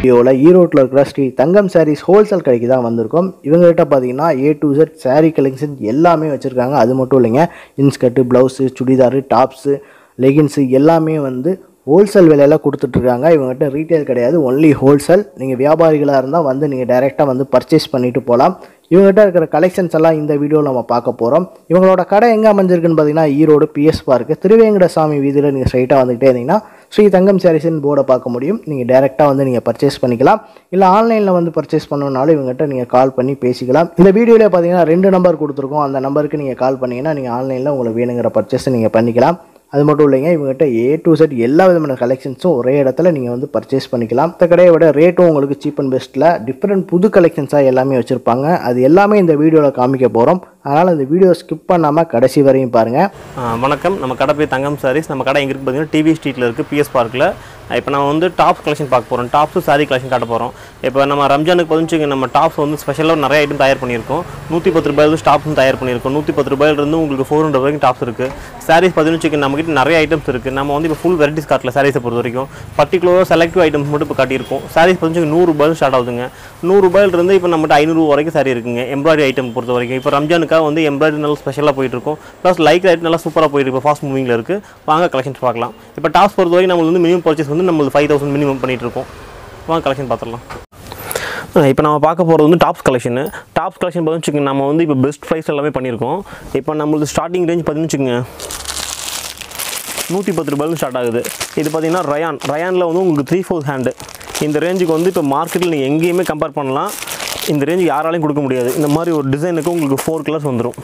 வீடியோவில் ஈரோட்டில் இருக்கிற ஸ்ரீ தங்கம் சாரீஸ் ஹோல்சேல் கடைக்கு தான் வந்திருக்கோம் இவங்ககிட்ட பார்த்தீங்கன்னா A to Z saree collection எல்லாமே வச்சுருக்காங்க அது மட்டும் இல்லைங்க inskirt blouse churidar tops leggings எல்லாமே வந்து ஹோல்சேல் விலையில கொடுத்துட்ருக்காங்க இவங்ககிட்ட ரீட்டைல் கிடையாது ஒன்லி ஹோல்சேல் நீங்கள் வியாபாரிகளாக இருந்தால் வந்து நீங்கள் டைரெக்டாக வந்து பர்ச்சேஸ் பண்ணிட்டு போகலாம் இவங்ககிட்ட இருக்கிற கலெக்ஷன்ஸ் எல்லாம் இந்த வீடியோவில் நம்ம பார்க்க போகிறோம் இவங்களோட கடை எங்கே அமைஞ்சிருக்குன்னு பார்த்தீங்கன்னா ஈரோடு பிஎஸ் பார்க்கு திருவேங்கடசாமி வீதியில் நீங்கள் ஸ்ட்ரைட்டாக வந்துகிட்டே இருந்தீங்கன்னா ஸ்ரீ தங்கம் சாரீஸ்னு போர்டை பார்க்க முடியும் நீங்கள் டேரெக்டாக வந்து நீங்கள் பர்ச்சேஸ் பண்ணிக்கலாம் இல்லை ஆன்லைனில் வந்து பர்ச்சேஸ் பண்ணணுனாலும் இவங்ககிட்ட நீங்கள் கால் பண்ணி பேசிக்கலாம் இந்த வீடியோவில் பார்த்தீங்கன்னா ரெண்டு நம்பர் கொடுத்துருக்கோம் அந்த நம்பருக்கு நீங்கள் கால் பண்ணீங்கன்னா நீங்கள் ஆன்லைனில் உங்களுக்கு வேணுங்கிற பர்ச்சேஸை நீங்கள் பண்ணிக்கலாம் அது மட்டும் இல்லைங்க இவங்ககிட்ட ஏ டு செட் எல்லா விதமான கலெக்ஷன்ஸும் ஒரே இடத்துல நீங்கள் வந்து பர்ச்சேஸ் பண்ணிக்கலாம் இந்த கடையை விட ரேட்டும் உங்களுக்கு சீப் அண்ட் பெஸ்ட்டில் டிஃப்ரெண்ட் புது கலெக்ஷன்ஸாக எல்லாமே வச்சுருப்பாங்க அது எல்லாமே இந்த வீடியோவில் காமிக்க போகிறோம் அதனால் இந்த வீடியோ ஸ்கிப் பண்ணாமல் கடைசி வரையும் பாருங்கள் ஆ, வணக்கம் நம்ம கடை பேர் தங்கம் சாரீஸ் நம்ம கடை எங்கே இருக்குது பார்த்தீங்கன்னா டிவி ஸ்ட்ரீட்டில் இருக்குது பிஎஸ் பார்க்கில் இப்போ நம்ம வந்து டாப்ஸ் கலெக்ஷன் பார்க்க போகிறோம் டாப்ஸு சாரி கலெக்ஷன் காட்ட போகிறோம் இப்போ நம்ம ரம்ஜானுக்கு பதினஞ்சுங்க நம்ம டாப்ஸ் வந்து ஸ்பெஷலாக நிறைய ஐட்டம் தயார் பண்ணியிருக்கோம் நூற்றி பத்து ரூபாயிலிருந்து டாப்ஸும் தயார் பண்ணியிருக்கோம் நூற்றி பத்து ரூபாயிலிருந்து உங்களுக்கு ஃபோர் ஹண்ட்ரட் வரைக்கும் டாப்ஸ் இருக்குது சாரீஸ் பதினஞ்சுக்கு நம்மகிட்ட நிறைய ஐட்டம்ஸ் இருக்குது நம்ம வந்து இப்போ ஃபுல் வெரைட்டிஸ் காட்டல சாரீஸை பொறுத்த வரைக்கும் பர்டிகுலராக செலக்டிவ் ஐட்டம்ஸ் மட்டும் இப்போ காட்டியிருக்கோம் சாரீஸ் பதினஞ்சுக்கு நூறு ரூபாயில் ஸ்டார்ட் ஆகுதுங்க நூறு ரூபாயிலிருந்து இப்போ நம்மகிட்ட ஐநூறு வரைக்கும் சாரி இருக்குங்க எம்ப்ராய்டரி ஐட்டம் பொறுத்த வரைக்கும் இப்போ ரம்ஜானுக்காக வந்து எம்ப்ராய்டரி நல்லா ஸ்பெஷலாக போயிட்டு இருக்கும் ப்ளஸ் லைக் ஐட்டம் நல்லா சூப்பராக போயிட்டு இப்போ ஃபாஸ்ட் மூவிங்கில் இருக்குது வாங்க கலெக்ஷன்ஸ் பார்க்கலாம் இப்போ டாப்ஸ் பொறுத்த வரைக்கும் நம்மளுக்கு வந்து மினிமம் பர்ச்சேஸ் வந்து நம்மளுக்கு ஃபைவ் தௌசண்ட் மினிமம் பண்ணிட்டு இருக்கோம் வாங்க கலெக்ஷன் பார்த்துடலாம் இப்போ நம்ம பார்க்க போகிறது வந்து டாப்ஸ் கலெக்ஷனு டாப்ஸ் கலெக்ஷன் பார்த்து வச்சுக்கோங்க நம்ம வந்து இப்போ பெஸ்ட் ப்ரைஸ் எல்லாமே பண்ணியிருக்கோம் இப்போ நம்மளுக்கு ஸ்டார்டிங் ரேஞ்ச் பார்த்துன்னு வச்சுக்கோங்க நூற்றி பத்து ரூபாயிலும் ஸ்டார்ட் ஆகுது இது பார்த்தீங்கன்னா ரயான் ரயானில் வந்து உங்களுக்கு த்ரீ ஃபோர் ஹேண்டு இந்த ரேஞ்சுக்கு வந்து இப்போ மார்க்கெட்டில் நீங்கள் எங்கேயுமே கம்பேர் பண்ணலாம் இந்த ரேஞ்சு யாராலையும் கொடுக்க முடியாது இந்த மாதிரி ஒரு டிசைனுக்கு உங்களுக்கு ஃபோர் கலர்ஸ் வந்துடும்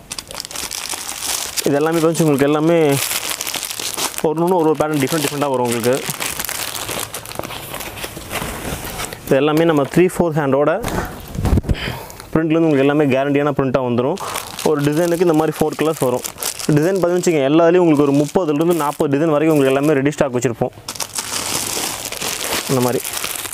இது எல்லாமே கொஞ்சம் உங்களுக்கு எல்லாமே ஒரு ஒன்று ஒரு ஒரு பேட்டர்ன் டிஃப்ரெண்ட் டிஃப்ரெண்ட்டாக வரும் உங்களுக்கு இது எல்லாமே நம்ம த்ரீ ஃபோர் ஹேண்டோட பிரிண்ட்லேருந்து உங்களுக்கு எல்லாமே கேரண்டியான பிரிண்ட்டாக வந்துடும் ஒரு டிசைனுக்கு இந்த மாதிரி ஃபோர் கலர்ஸ் வரும் டிசைன் பார்த்தீங்கன்னு வச்சுக்கோங்க எல்லாத்துலேயும் உங்களுக்கு ஒரு முப்பதுலேருந்து நாற்பது டிசைன் வரைக்கும் உங்களுக்கு எல்லாமே ரெடி ஸ்டாக் வச்சுருப்போம் இந்த மாதிரி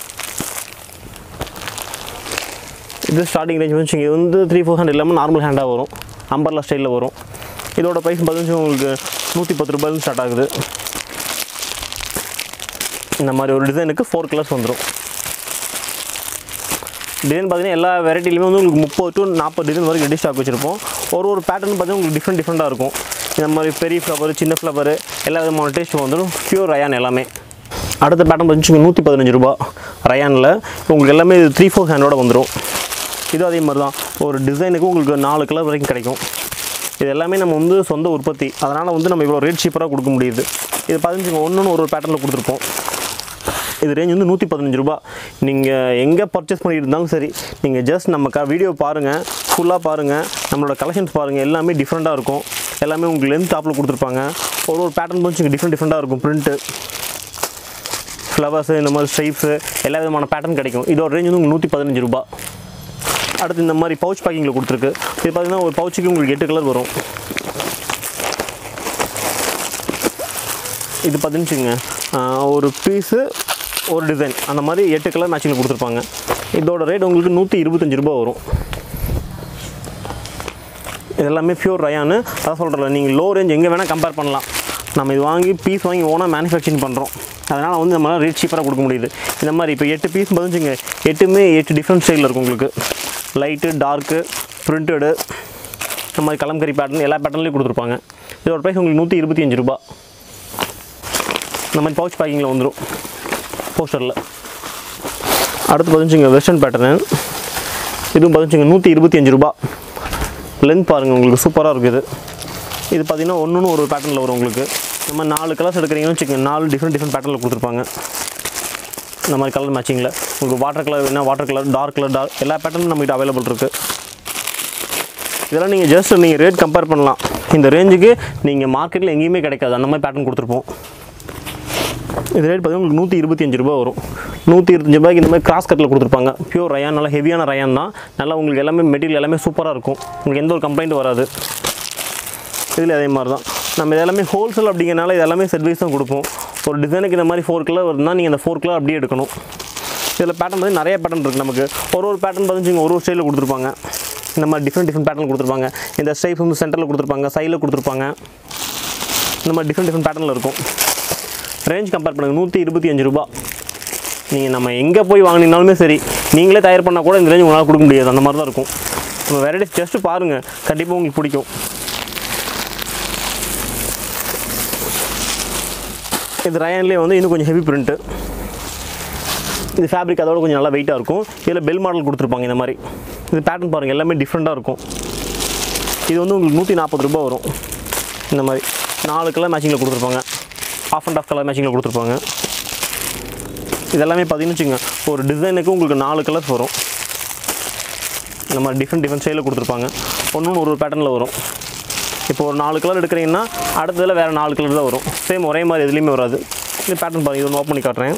இது ஸ்டார்டிங் ரேஞ்ச் வந்து இது வந்து த்ரீ ஃபோர் ஹண்ட்ரட் இல்லாமல் நார்மல் ஹேண்டாக வரும் அம்பர்லா ஸ்டைலில் வரும் இதோட ப்ரைஸ் பார்த்தீங்கன்னா உங்களுக்கு நூற்றி பத்து ரூபாயிலும் ஸ்டார்ட் ஆகுது இந்த மாதிரி ஒரு டிசைனுக்கு ஃபோர் கலர்ஸ் வந்துடும் டிசைன் பார்த்தீங்கன்னா எல்லா வெரைட்டிலையுமே வந்து உங்களுக்கு முப்பது டு நாற்பது டிசைன் வரைக்கும் ரெடி ஸ்டாக் வச்சுருப்போம் ஒரு ஒரு பேட்டர்ன் பார்த்தீங்கன்னா உங்களுக்கு டிஃப்ரெண்ட் டிஃப்ரெண்ட்டாக இருக்கும் இந்த மாதிரி பெரிய ஃப்ளவர் சின்ன ஃப்ளவர் எல்லா விதமான டேஸ்ட் வந்துடும் பியூர் ரயான் எல்லாமே அடுத்த பேட்டர்ன் பார்த்தீங்கன்னா நூற்றி பதினஞ்சு ரூபா ரயானில் உங்களுக்கு எல்லாமே இது த்ரீ ஃபோர் ஹேண்டோட வந்துடும் இது அதே மாதிரி தான் ஒரு டிசைனுக்கு உங்களுக்கு நாலு கலர் வரைக்கும் கிடைக்கும் இது எல்லாமே நம்ம வந்து சொந்த உற்பத்தி அதனால் வந்து நம்ம இவ்வளோ ரேட் சீப்பராக கொடுக்க முடியுது இது பதினஞ்சுங்க ஒன்று ஒரு ஒரு பேட்டர்னில் கொடுத்துருப்போம் இது ரேஞ்ச் வந்து நூற்றி பதினஞ்சு ரூபா நீங்கள் எங்கே பர்ச்சேஸ் பண்ணிட்டு இருந்தாலும் சரி நீங்கள் ஜஸ்ட் நம்ம க வீடியோ பாருங்கள் ஃபுல்லாக பாருங்கள் நம்மளோட கலெக்ஷன்ஸ் பாருங்கள் எல்லாமே டிஃப்ரெண்ட்டாக இருக்கும் எல்லாமே உங்களுக்கு லென்த் டாப்பில் கொடுத்துருப்பாங்க ஒரு ஒரு பேட்டர்ன் கொஞ்சம் டிஃப்ரெண்ட் டிஃப்ரெண்ட்டாக இருக்கும் பிரிண்ட்டு ஃப்ளவர்ஸு இந்த மாதிரி ஸ்ட்ரைப்ஸு எல்லா விதமான பேட்டர்ன் கிடைக்கும் இதோட ரேஞ்ச் வந்து உங்களுக்கு நூற்றி பதினஞ்சு ரூபா அடுத்து இந்த மாதிரி பவுச் பேக்கிங்கில் கொடுத்துருக்கு இது பார்த்தீங்கன்னா ஒரு பவுச்சுக்கு உங்களுக்கு எட்டு கலர் வரும் இது பதினஞ்சுங்க ஒரு பீஸு ஒரு டிசைன் அந்த மாதிரி எட்டு கலர் மேட்சிங்கில் கொடுத்துருப்பாங்க இதோட ரேட் உங்களுக்கு நூற்றி இருபத்தஞ்சி ரூபா வரும் இது எல்லாமே பியூர் ரயானு அதான் சொல்கிறல நீங்கள் லோ ரேஞ்ச் எங்கே வேணால் கம்பேர் பண்ணலாம் நம்ம இது வாங்கி பீஸ் வாங்கி ஓனாக மேனுஃபேக்சரிங் பண்ணுறோம் அதனால் வந்து நம்மளால் ரேட் சீப்பராக கொடுக்க முடியுது இந்த மாதிரி இப்போ எட்டு பீஸ் பதினஞ்சுங்க எட்டுமே எட்டு டிஃப்ரெண்ட் ஸ்டைலில் இருக்கும் உங்களுக்கு லைட்டு டார்க்கு பிரிண்டடு இந்த மாதிரி கலம்கரி பேட்டர்ன் எல்லா பேட்டர்ன்லேயும் கொடுத்துருப்பாங்க இதோட ப்ரைஸ் உங்களுக்கு நூற்றி இருபத்தி அஞ்சு ரூபா இந்த மாதிரி பவுச் பேக்கிங்கில் வந்துடும் போஸ்டரில் அடுத்து பதினஞ்சுங்க வெஸ்டர்ன் பேட்டர்னு இதுவும் பதினஞ்சுங்க நூற்றி இருபத்தி அஞ்சு ரூபா லென்த் பாருங்கள் உங்களுக்கு சூப்பராக இருக்குது இது பார்த்தீங்கன்னா ஒன்று ஒரு பேட்டர்னில் வரும் உங்களுக்கு இந்த மாதிரி நாலு கலர்ஸ் எடுக்கிறீங்கன்னு வச்சுக்கோங்க நாலு டிஃப்ரெண்ட் டிஃப்ரெண்ட் பேட்டர்னில் கொடுத்துருப்பாங்க இந்த மாதிரி கலர் மேட்சிங்கில் உங்களுக்கு வாட்டர் கலர் வேணால் water colour dark colour dark எல்லா பேட்டர்னும் நம்மகிட்ட அவைலபிள் இருக்குது இதெல்லாம் நீங்கள் ஜஸ்ட் நீங்கள் ரேட் கம்பேர் பண்ணலாம் இந்த ரேஞ்சுக்கு நீங்கள் மார்க்கெட்டில் எங்கேயுமே கிடைக்காது அந்த மாதிரி பேட்டர்ன் கொடுத்துருப்போம் இது ரேட் பார்த்தீங்கன்னா உங்களுக்கு நூற்றி இருபத்தி அஞ்சு ரூபா வரும் நூற்றி இருபத்தஞ்சு ரூபாய்க்கு இந்த மாதிரி கிராஸ் கட்டில் கொடுத்துருப்பாங்க பியூர் ரயான் நல்லா ஹெவியான ரயான் தான் நல்லா உங்களுக்கு எல்லாமே மெட்டீரியல் எல்லாமே சூப்பராக இருக்கும் உங்களுக்கு எந்த ஒரு கம்ப்ளைண்ட் வராது இதில் அதே மாதிரி தான் நம்ம இதெல்லாமே ஹோல்சேல் அப்படிங்கிறனால இதெல்லாமே சர்வீஸ் தான் கொடுப்போம் ஒரு டிசைனுக்கு இந்த மாதிரி ஃபோர் கலர் வருதுன்னா நீங்கள் அந்த ஃபோர் கலர் அப்படியே எடுக்கணும் இதில் பேட்டர்ன் வந்து நிறைய பேட்டர்ன் இருக்குது நமக்கு ஒரு ஒரு பேட்டர்ன் பார்த்துச்சிங்க ஒரு ஒரு ஸ்டைலில் கொடுத்துருப்பாங்க இந்த மாதிரி டிஃப்ரெண்ட் டிஃப்ரெண்ட் பேட்டர்ன் கொடுத்துருப்பாங்க இந்த ஸ்டைப் வந்து சென்டரில் கொடுத்துருப்பாங்க சைடில் கொடுத்துருப்பாங்க இந்த மாதிரி டிஃப்ரெண்ட் டிஃப்ரெண்ட் பேட்டர்னில் இருக்கும் ரேஞ்ச் கம்பேர் பண்ணுங்கள் நூற்றி இருபத்தி அஞ்சு ரூபா நீங்கள் நம்ம எங்கே போய் வாங்கினாலுமே சரி நீங்களே தயார் பண்ணால் கூட இந்த ரேஞ்ச் உங்களால் கொடுக்க முடியாது அந்த மாதிரி தான் இருக்கும் நம்ம வெரைட்டிஸ் ஜஸ்ட்டு பாருங்கள் கண்டிப்பாக உங்களுக்கு பிடிக்கும் இது ரயான்லேயே வந்து இன்னும் கொஞ்சம் ஹெவி பிரிண்ட்டு இது ஃபேப்ரிக் அதோட கொஞ்சம் நல்லா வெயிட்டாக இருக்கும் இதில் பெல் மாடல் கொடுத்துருப்பாங்க இந்த மாதிரி இது பேட்டர்ன் பாருங்கள் எல்லாமே டிஃப்ரெண்ட்டாக இருக்கும் இது வந்து உங்களுக்கு நூற்றி நாற்பது ரூபாய் வரும் இந்த மாதிரி நாலு கலர் மேட்சிங்கில் கொடுத்துருப்பாங்க ஆஃப் அண்ட் ஆஃப் கலர் மேட்சிங்கில் கொடுத்துருப்பாங்க இதெல்லாமே பார்த்தீங்கன்னு வச்சுங்க ஒரு டிசைனுக்கு உங்களுக்கு நாலு கலர்ஸ் வரும் இந்த மாதிரி டிஃப்ரெண்ட் டிஃப்ரெண்ட் ஸ்டைலில் கொடுத்துருப்பாங்க ஒன்று ஒரு பேட்டர்னில் வரும் இப்போ ஒரு நாலு கலர் எடுக்கிறீங்கன்னா அடுத்ததில் வேறு நாலு கலர் தான் வரும் சேம் ஒரே மாதிரி எதுலேயுமே வராது இது பேட்டர்ன் பாருங்கள் இது ஒன்று ஓப்பன் பண்ணி காட்டுறேன்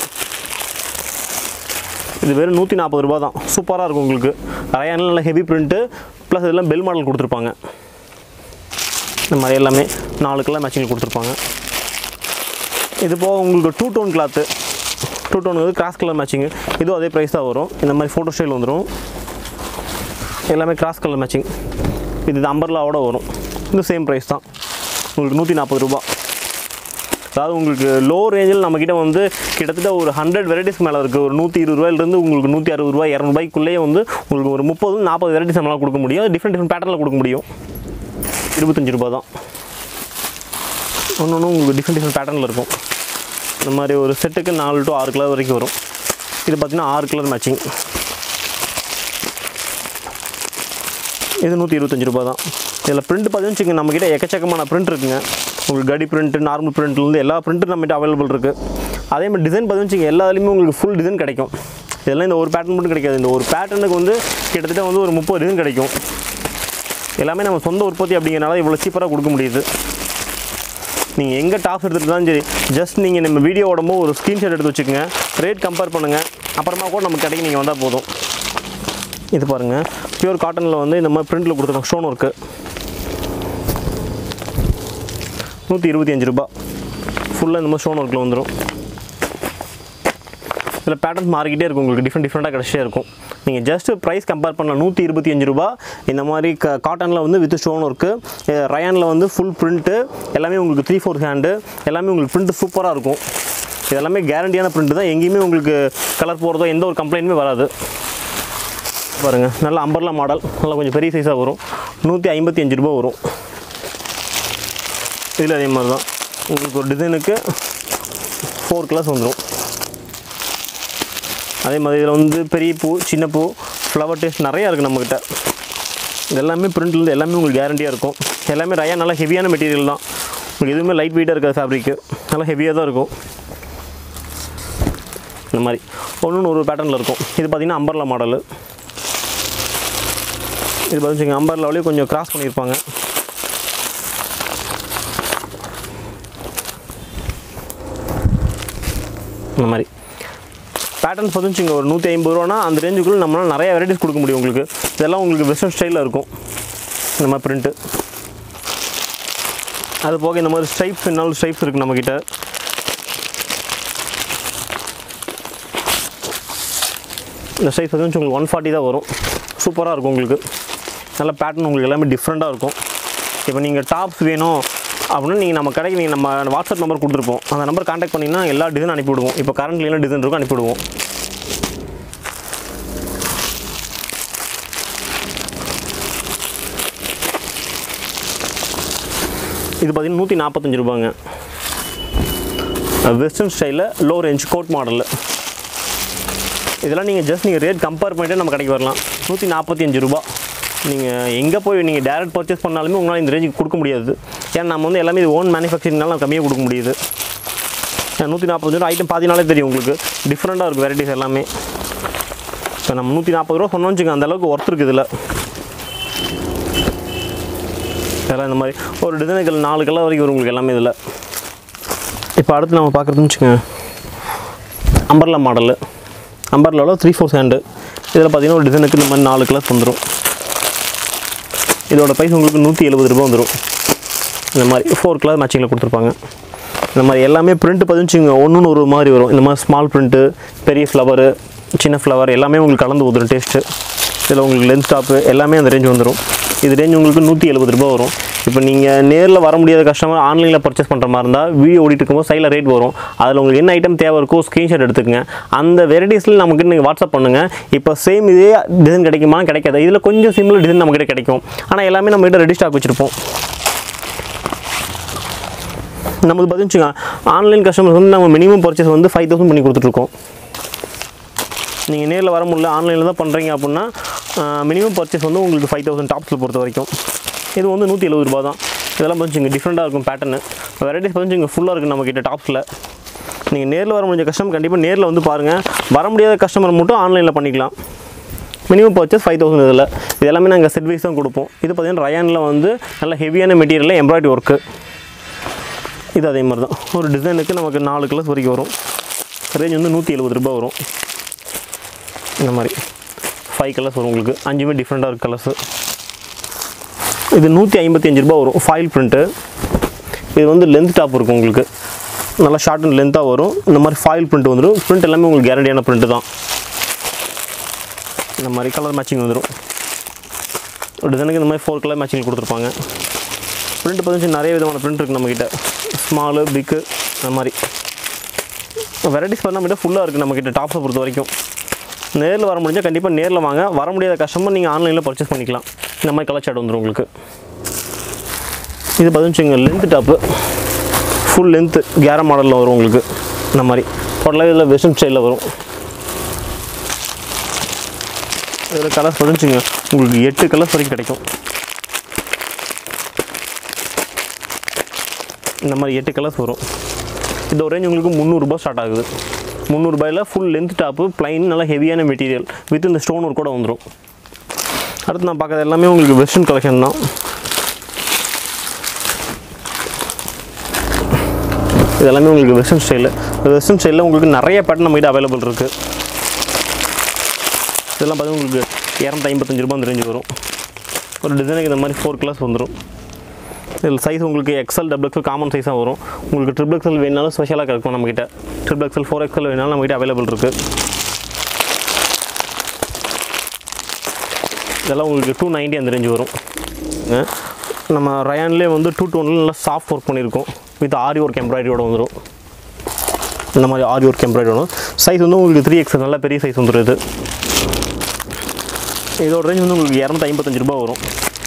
இது வெறும் நூற்றி நாற்பது ரூபா தான் சூப்பராக இருக்கும் உங்களுக்கு ரயானில் நல்ல ஹெவி பிரிண்ட்டு ப்ளஸ் இதெல்லாம் பெல் மாடல் கொடுத்துருப்பாங்க இந்த மாதிரி எல்லாமே நாலு கலர் மேட்சிங் கொடுத்துருப்பாங்க இது போக உங்களுக்கு two tone cloth two tone வந்து கிராஸ் கலர் மேட்சிங்கு இதுவும் அதே ப்ரைஸ் தான் வரும் இந்த மாதிரி ஃபோட்டோ ஸ்டைல் வந்துடும் எல்லாமே கிராஸ் கலர் மேட்சிங் இது அம்பர்லாவோட வரும் இது சேம் ப்ரைஸ் தான் உங்களுக்கு நூற்றி நாற்பது ரூபா அதாவது உங்களுக்கு லோ ரேஞ்சில் நம்மக்கிட்ட வந்து கிட்டத்தட்ட ஒரு ஹண்ட்ரட் வெரைட்டிஸ் மேலே இருக்குது ஒரு நூற்றி இருபது ரூபாயிலிருந்து உங்களுக்கு நூற்றி அறுபது ரூபாய் இரநூறுபாய்க்குள்ளேயே வந்து உங்களுக்கு ஒரு முப்பது நாற்பது வெரைட்டிஸ் நம்மளால் கொடுக்க முடியும் டிஃப்ரெண்ட் டிஃப்ரெண்ட் பேட்டர்னில் கொடுக்க முடியும் இருபத்தஞ்சி ரூபா தான் ஒன்று ஒன்று உங்களுக்கு டிஃப்ரெண்ட் டிஃப்ரெண்ட் பேட்டர்னில் இருக்கும் இந்த மாதிரி ஒரு செட்டுக்கு நாலு டு ஆறு கலர் வரைக்கும் வரும் இது பார்த்திங்கன்னா ஆறு கலர் மேட்சிங் இது நூற்றி இருபத்தஞ்சி ரூபா தான் இதில் பிரிண்ட் பார்த்தீங்கன்னு வச்சுக்கோங்க நம்மக்கிட்ட எக்கச்சக்கமான பிரிண்ட் இருக்குங்க உங்களுக்கு கடி பிரிண்ட்டு நார்மல் பிரிண்ட்லேருந்து எல்லா பிரிண்ட்டும் நம்மகிட்ட அவைலபிள் இருக்குது அதே மாதிரி டிசைன் பார்த்தீங்கன்னு வச்சுக்கோங்க எல்லாத்துலேயுமே உங்களுக்கு ஃபுல் டிசைன் கிடைக்கும் இதெல்லாம் இந்த ஒரு பேட்டர்ன் மட்டும் கிடைக்காது இந்த ஒரு பேட்டர்னுக்கு வந்து கிட்டத்தட்ட வந்து ஒரு முப்பது டிசைன் கிடைக்கும் எல்லாமே நம்ம சொந்த உற்பத்தி அப்படிங்கிறனால இவ்வளோ சீப்பராக கொடுக்க முடியுது நீங்கள் எங்கே டாப்ஸ் எடுத்துகிட்டு சரி ஜஸ்ட் நீங்கள் நம்ம வீடியோ ஓடும்போது ஒரு ஸ்க்ரீன்ஷாட் எடுத்து வச்சுக்கோங்க ரேட் கம்பேர் பண்ணுங்கள் அப்புறமா கூட நம்ம கடைக்கு நீங்கள் வந்தால் போதும் இது பாருங்கள் பியூர் காட்டனில் வந்து இந்த மாதிரி பிரிண்டில் கொடுத்துருக்கோம் ஸ்டோன் ஒர்க்கு நூற்றி இருபத்தி அஞ்சு ரூபா ஃபுல்லாக இந்த மாதிரி ஸ்டோன் ஒர்க்கில் வந்துடும் இதில் பேட்டர்ன்ஸ் மாறிக்கிட்டே இருக்கும் உங்களுக்கு டிஃப்ரெண்ட் டிஃப்ரெண்ட்டாக கிடச்சிட்டே இருக்கும் நீங்கள் ஜஸ்ட் ப்ரைஸ் கம்பேர் பண்ணலாம் நூற்றி இருபத்தி அஞ்சு ரூபா இந்த மாதிரி க காட்டனில் வந்து வித் ஸ்டோன் ஒர்க்கு ரயானில் வந்து ஃபுல் பிரிண்ட்டு எல்லாமே உங்களுக்கு த்ரீ ஃபோர் ஹேண்டு எல்லாமே உங்களுக்கு பிரிண்ட் சூப்பராக இருக்கும் இது எல்லாமே கேரண்டியான பிரிண்ட் தான் எங்கேயுமே உங்களுக்கு கலர் போகிறதோ எந்த ஒரு கம்ப்ளைண்ட்டுமே வராது பாருங்கள் நல்ல அம்பர்லா மாடல் நல்லா கொஞ்சம் பெரிய சைஸாக வரும் நூற்றி ஐம்பத்தி அஞ்சு ரூபா வரும் இதில் அதே மாதிரி தான் உங்களுக்கு ஒரு டிசைனுக்கு ஃபோர் கலர்ஸ் வந்துடும் அதே மாதிரி இதில் வந்து பெரிய பூ சின்ன பூ ஃப்ளவர் டேஸ்ட் நிறையா இருக்குது நம்மக்கிட்ட இது எல்லாமே பிரிண்ட்லேருந்து எல்லாமே உங்களுக்கு கேரண்டியாக இருக்கும் எல்லாமே ரயா நல்லா ஹெவியான மெட்டீரியல் தான் உங்களுக்கு எதுவுமே லைட் வெயிட்டாக இருக்காது ஃபேப்ரிக்கு நல்லா ஹெவியாக தான் இருக்கும் இந்த மாதிரி ஒன்று ஒரு பேட்டர்னில் இருக்கும் இது பார்த்திங்கன்னா அம்பர்லா மாடலு இது பார்த்துச்சிங்க அம்பர்லாவிலேயே கொஞ்சம் கிராஸ் பண்ணியிருப்பாங்க இந்த மாதிரி பேட்டர்ன்ஸ் பார்த்துச்சிங்க ஒரு நூற்றி ஐம்பது ரூபானா அந்த ரேஞ்சுக்குள்ளே நம்மளால் நிறைய வெரைட்டிஸ் கொடுக்க முடியும் உங்களுக்கு இதெல்லாம் உங்களுக்கு வெஸ்டர்ன் ஸ்டைலில் இருக்கும் இந்த மாதிரி பிரிண்ட்டு அது போக இந்த மாதிரி ஸ்ட்ரைப்ஸ் நாலு ஸ்ட்ரைப்ஸ் இருக்குது நம்மக்கிட்ட இந்த சைஸ் வந்து உங்களுக்கு ஒன் ஃபார்ட்டி தான் வரும் சூப்பராக இருக்கும் உங்களுக்கு நல்ல பேட்டர்ன் உங்களுக்கு எல்லாமே டிஃப்ரெண்ட்டாக இருக்கும் இப்போ நீங்கள் டாப்ஸ் வேணும் அப்படின்னா நீங்கள் நம்ம கடைக்கு நீங்கள் நம்ம வாட்ஸ்அப் நம்பர் கொடுத்துருப்போம் அந்த நம்பர் காண்டாக்ட் பண்ணிங்கன்னா எல்லா டிசைன் அனுப்பிவிடுவோம் இப்போ கரண்ட்ல என்ன டிசைன் இருக்கோ அனுப்பிவிடுவோம் இது பார்த்தீங்கன்னா நூற்றி நாற்பத்தஞ்சு ரூபாங்க வெஸ்டர்ன் ஸ்டைலில் லோ ரேஞ்ச் கோட் மாடலில் இதெல்லாம் நீங்கள் ஜஸ்ட் நீங்கள் ரேட் கம்பேர் பண்ணிட்டு நம்ம கடைக்கு வரலாம் நூற்றி நாற்பத்தி அஞ்சு ரூபா நீங்கள் எங்கே போய் நீங்கள் டேரக்ட் பர்ச்சேஸ் பண்ணாலுமே உங்களால் இந்த ரேஞ்சுக்கு கொடுக்க முடியாது ஏன்னா நம்ம வந்து எல்லாமே இது ஓன் மேனுஃபேக்சரிங்னால கம்மியாக கொடுக்க முடியுது நூற்றி நாற்பது ரூபா ஐட்டம் பார்த்தீங்கனாலே தெரியும் உங்களுக்கு டிஃப்ரெண்ட்டாக இருக்கும் வெரைட்டிஸ் எல்லாமே இப்போ நம்ம நூற்றி நாற்பது ரூபா சொன்னோம் வச்சுக்கோங்க அந்தளவுக்கு ஒர்த் இருக்குது இதில் இதெல்லாம் இந்த மாதிரி ஒரு டிசைனுக்கு நாலு கலர் வரைக்கும் வரும் உங்களுக்கு எல்லாமே இதில் இப்போ அடுத்து நம்ம பார்க்குறதுன்னு வச்சுக்கோங்க அம்பர்லா மாடலு அம்பர்லாவில் த்ரீ ஃபோர் ஹேண்டு இதில் பார்த்தீங்கன்னா ஒரு டிசைனுக்கு இந்த மாதிரி நாலு கலர்ஸ் வந்துடும் இதோட ப்ரைஸ் உங்களுக்கு நூற்றி எழுபது ரூபா வந்துடும் இந்த மாதிரி ஃபோர் கலர் மேட்சிங்கில் கொடுத்துருப்பாங்க இந்த மாதிரி எல்லாமே பிரிண்ட் பதிச்சுங்க ஒன்று ஒரு மாதிரி வரும் இந்த மாதிரி ஸ்மால் பிரிண்ட்டு பெரிய ஃப்ளவரு சின்ன ஃப்ளவர் எல்லாமே உங்களுக்கு கலந்து ஊதுரும் டேஸ்ட்டு இதில் உங்களுக்கு லென்ஸ் டாப்பு எல்லாமே அந்த ரேஞ்ச் வந்துடும் இது ரேஞ்ச் உங்களுக்கு நூற்றி எழுபது ரூபா வரும் இப்போ நீங்கள் நேரில் வர முடியாத கஸ்டமர் ஆன்லைனில் பர்ச்சேஸ் பண்ணுற மாதிரி இருந்தால் வீடியோ ஓடிட்டு இருக்கும்போது சைடில் ரேட் வரும் அதில் உங்களுக்கு என்ன ஐட்டம் தேவை இருக்கோ ஸ்க்ரீன்ஷாட் எடுத்துக்கங்க அந்த வெரைட்டிஸில் நமக்கு நீங்கள் வாட்ஸ்அப் பண்ணுங்கள் இப்போ சேம் இதே டிசைன் கிடைக்குமா கிடைக்காது இதில் கொஞ்சம் சிமிலர் டிசைன் நம்மக்கிட்ட கிடைக்கும் ஆனால் எல்லாமே நம்மகிட்ட ரெடி ஸ்டாக் வச்சுருப்போம் நமக்கு பார்த்துச்சுங்க ஆன்லைன் கஸ்டமர்ஸ் வந்து நம்ம மினிமம் பர்ச்சேஸ் வந்து ஃபைவ் தௌசண்ட் பண்ணி கொடுத்துட்ருக்கோம் நீங்கள் நேரில் வர முடியல ஆன்லைனில் தான் பண்ணுறீங்க அப்படின்னா மினிமம் பர்ச்சேஸ் வந்து உங்களுக்கு ஃபைவ் தௌசண்ட் டாப்ஸில் பொறுத்த வரைக்கும் இது வந்து நூற்றி எழுபது ரூபா தான் இதெல்லாம் பார்த்துங்க டிஃப்ரெண்ட்டாக இருக்கும் பேட்டர்னு வெரைட்டிஸ் பார்த்துங்க ஃபுல்லாக இருக்குது நம்மக்கிட்ட டாப்ஸில் நீங்கள் நேரில் வர முடிஞ்ச கஸ்டமர் கண்டிப்பாக நேரில் வந்து பாருங்கள் வர முடியாத கஸ்டமர் மட்டும் ஆன்லைனில் பண்ணிக்கலாம் மினிமம் பர்ச்சேஸ் ஃபைவ் தௌசண்ட் இதில் இது எல்லாமே நாங்கள் செட் வைஸ் தான் கொடுப்போம் இது பார்த்தீங்கன்னா ரயானில் வந்து நல்ல ஹெவியான மெட்டீரியலில் எம்ப்ராய்டரி ஒர்க்கு இது அதே மாதிரி தான் ஒரு டிசைனுக்கு நமக்கு நாலு கலர்ஸ் வரைக்கும் வரும் ரேஞ்ச் வந்து நூற்றி எழுபது ரூபாய் வரும் இந்த மாதிரி ஃபைவ் கலர்ஸ் வரும் உங்களுக்கு அஞ்சுமே டிஃப்ரெண்ட்டாக இருக்கு கலர்ஸு இது நூற்றி ஐம்பத்தி அஞ்சு ரூபா வரும் ஃபாயில் பிரிண்ட்டு இது வந்து லென்த் டாப் இருக்கும் உங்களுக்கு நல்லா ஷார்ட் அண்ட் லென்த்தாக வரும் இந்த மாதிரி ஃபாயில் பிரிண்ட் வந்துடும் பிரிண்ட் எல்லாமே உங்களுக்கு கேரண்டியான பிரிண்ட்டு தான் இந்த மாதிரி கலர் மேட்சிங் வந்துடும் ஒரு டிசைனுக்கு இந்த மாதிரி ஃபோர் கலர் மேட்சிங் கொடுத்துருப்பாங்க பிரிண்ட் பார்த்துச்சு நிறைய விதமான பிரிண்ட் இருக்குது நம்மக்கிட்ட ஸ்மாலு பிக்கு அந்த மாதிரி வெரைட்டிஸ் பண்ண நம்மகிட்ட ஃபுல்லாக இருக்குது நம்மக்கிட்ட டாப்ஸை பொறுத்த வரைக்கும் நேரில் வர முடிஞ்சால் கண்டிப்பாக நேரில் வாங்க வர முடியாத கஸ்டமர் நீங்கள் ஆன்லைனில் பர்ச்சேஸ் பண்ணிக்கலாம் இந்த மாதிரி கலர் ஷர்ட் வந்துடும் உங்களுக்கு இது பார்த்துச்சுங்க லென்த் டாப்பு ஃபுல் லென்த்து கேர மாடலில் வரும் உங்களுக்கு இந்த மாதிரி டோட்டலாக இதில் வெஸ்டர்ன் ஸ்டைலில் வரும் இதில் கலர்ஸ் பார்த்துச்சுங்க உங்களுக்கு எட்டு கலர்ஸ் வரைக்கும் கிடைக்கும் இந்த மாதிரி எட்டு கலர்ஸ் வரும் இந்த ஒரு ரேஞ்ச் உங்களுக்கு முந்நூறுரூபா ஸ்டார்ட் ஆகுது முந்நூறுபாயில் ஃபுல் லென்த் டாப்பு ப்ளைன் நல்லா ஹெவியான மெட்டீரியல் வித் இந்த ஸ்டோன் ஒர்க் கூட வந்துடும் அடுத்து நான் பார்க்குறது எல்லாமே உங்களுக்கு வெஸ்டர்ன் கலெக்ஷன் தான் இது எல்லாமே உங்களுக்கு வெஸ்டர்ன் ஸ்டைலு வெஸ்டர்ன் ஸ்டைலில் உங்களுக்கு நிறைய பேட்டர்ன் நம்மகிட்ட அவைலபிள் இருக்குது இதெல்லாம் பார்த்தீங்கன்னா உங்களுக்கு இரநூத்தி ஐம்பத்தஞ்சு ரூபா அந்த ரேஞ்சு வரும் ஒரு டிசைனுக்கு இந்த மாதிரி ஃபோர் கிளாஸ் வந்துடும் இதில் சைஸ் உங்களுக்கு எக்ஸல் டபுள் எக்ஸல் காமன் சைஸாக வரும் உங்களுக்கு ட்ரிபிள் எக்ஸல் வேணாலும் ஸ்பெஷலாக கிடைக்கும் நம்மக்கிட்ட ட்ரிபிள் எக்ஸல் ஃபோர் எக்ஸல் வேணாலும் நம்மக்கிட்ட அவைலபிள் இருக்குது இதெல்லாம் உங்களுக்கு டூ நைன்ட்டி அந்த ரேஞ்சு வரும் அஹ் நம்ம ரயான்லேயே வந்து டூ டோனில் நல்லா சாஃப்ட் ஒர்க் பண்ணியிருக்கோம் வித் ஆரி ஒர்க் எம்ப்ராய்டரியோட வந்துடும் இந்த மாதிரி ஆரி ஒர்க் எம்ப்ராய்டரி வரும் சைஸ் வந்து உங்களுக்கு த்ரீ எக்ஸல் நல்ல பெரிய சைஸ் வந்துடும் இது இதோட ரேஞ்ச் வந்து உங்களுக்கு இரநூத்தி ஐம்பத்தஞ்சு ரூபா வரும்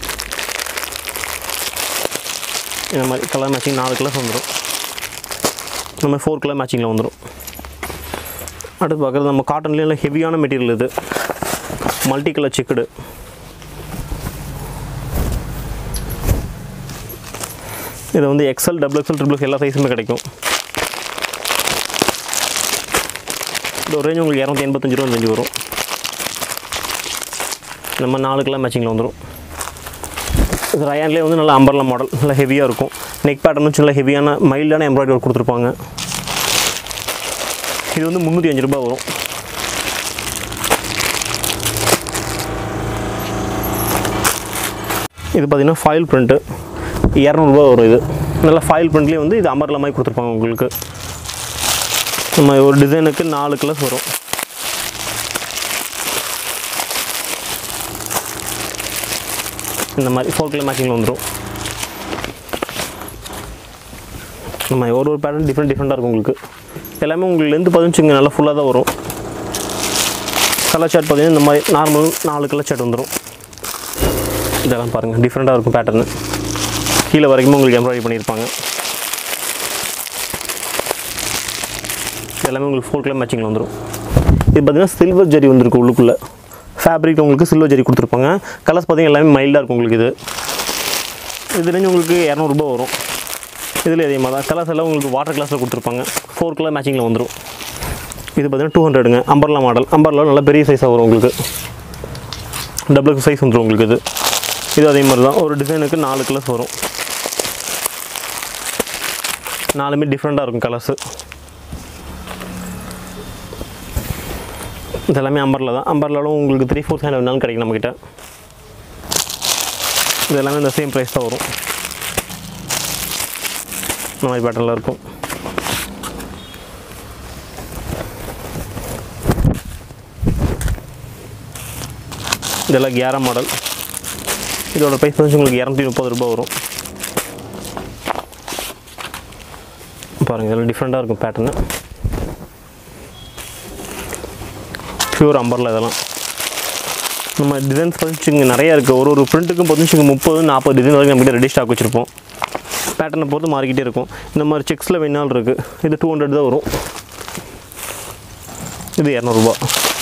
இந்த மாதிரி கலர் மேட்சிங் நாலு கலர்ஸ் வந்துடும் இந்த மாதிரி ஃபோர் கலர் மேட்சிங்கில் வந்துடும் அடுத்து பார்க்குறது நம்ம காட்டன்லேயே நல்ல ஹெவியான மெட்டீரியல் இது மல்டி கலர் செக்குடு இது வந்து எக்ஸல் டபுள் எக்ஸல் ட்ரிபிள் எல்லா சைஸுமே கிடைக்கும் இந்த ஒரு ரேஞ்ச் உங்களுக்கு இரநூத்தி எண்பத்தஞ்சு ரூபா ரேஞ்சு வரும் நம்ம நாலு கலர் மேட்சிங்கில் வந்துடும் இது ரயான்லேயே வந்து நல்லா அம்பர்லா மாடல் நல்லா ஹெவியாக இருக்கும் நெக் பேட்டர்ன் வச்சு நல்லா ஹெவியான மைல்டான எம்ப்ராய்டரி ஒர்க் கொடுத்துருப்பாங்க இது வந்து முந்நூற்றி அஞ்சு ரூபாய் வரும் இது பார்த்தீங்கன்னா ஃபாயில் பிரிண்ட்டு இரநூறுபா வரும் இது நல்லா ஃபாயில் பிரிண்ட்லேயே வந்து இது அம்பர்லா மாதிரி கொடுத்துருப்பாங்க உங்களுக்கு நம்ம ஒரு டிசைனுக்கு நாலு கலர்ஸ் வரும் இந்த மாதிரி ஃபோர் கலர் மேட்சிங்கில் வந்துடும் நம்ம ஒரு ஒரு பேட்டர்ன் டிஃப்ரெண்ட் டிஃப்ரெண்ட்டாக இருக்கும் உங்களுக்கு எல்லாமே உங்களுக்கு லென்த் பதினஞ்சுங்க நல்லா ஃபுல்லாக தான் வரும் கலர் ஷர்ட் பார்த்தீங்கன்னா இந்த மாதிரி நார்மல் நாலு கலர் ஷர்ட் வந்துடும் இதெல்லாம் பாருங்கள் டிஃப்ரெண்ட்டாக இருக்கும் பேட்டர்னு கீழே வரைக்கும் உங்களுக்கு எம்ப்ராய்டரி பண்ணியிருப்பாங்க எல்லாமே உங்களுக்கு ஃபோர் கலர் மேட்சிங்கில் வந்துடும் இது பார்த்தீங்கன்னா சில்வர் ஜரி வந்திருக்கு உள்ளுக்குள்ளே ஃபேப்ரிக் உங்களுக்கு சில்வர் ஜரி கொடுத்துருப்பாங்க கலர்ஸ் பார்த்தீங்கன்னா எல்லாமே மைல்டாக இருக்கும் உங்களுக்கு இது இதுலேருந்து உங்களுக்கு இரநூறுபா வரும் இதில் அதே மாதிரி தான் கலர்ஸ் எல்லாம் உங்களுக்கு வாட்டர் கிளாஸில் கொடுத்துருப்பாங்க ஃபோர் கலர் மேட்சிங்கில் வந்துடும் இது பார்த்தீங்கன்னா டூ ஹண்ட்ரடுங்க அம்பர்லா மாடல் அம்பர்லா நல்லா பெரிய சைஸாக வரும் உங்களுக்கு டபுள் சைஸ் வந்துடும் உங்களுக்கு இது இது அதே மாதிரி தான் ஒரு டிசைனுக்கு நாலு கலர்ஸ் வரும் நாலுமே டிஃப்ரெண்ட்டாக இருக்கும் கலர்ஸு இதெல்லாமே அம்பரில் தான் அம்பர்லாலும் உங்களுக்கு த்ரீ ஃபோர் ஹண்ட்ரட் வேணாலும் கிடைக்கும் நம்மக்கிட்ட இது எல்லாமே இந்த சேம் ப்ரைஸ் தான் வரும் இந்த மாதிரி பேட்டர்னில் இருக்கும் இதெல்லாம் கேரா மாடல் இதோட ப்ரைஸ் வந்து உங்களுக்கு இரநூத்தி முப்பது ரூபாய் வரும் பாருங்கள் இதெல்லாம் டிஃப்ரெண்ட்டாக இருக்கும் பேட்டர்னு ப்யூர் அம்பரில் இதெல்லாம் நம்ம டிசைன்ஸ் பார்த்துச்சுங்க நிறையா இருக்குது ஒரு ஒரு பிரிண்ட்டுக்கும் பார்த்துச்சுங்க முப்பது நாற்பது டிசைன் வரைக்கும் நம்மகிட்ட ரெடி ஸ்டாக் வச்சுருப்போம் பேட்டர்னை பொறுத்து மாறிக்கிட்டே இருக்கும் இந்த மாதிரி செக்ஸில் வேணாலும் இருக்குது இது டூ ஹண்ட்ரட் தான் வரும் இது இரநூறுபா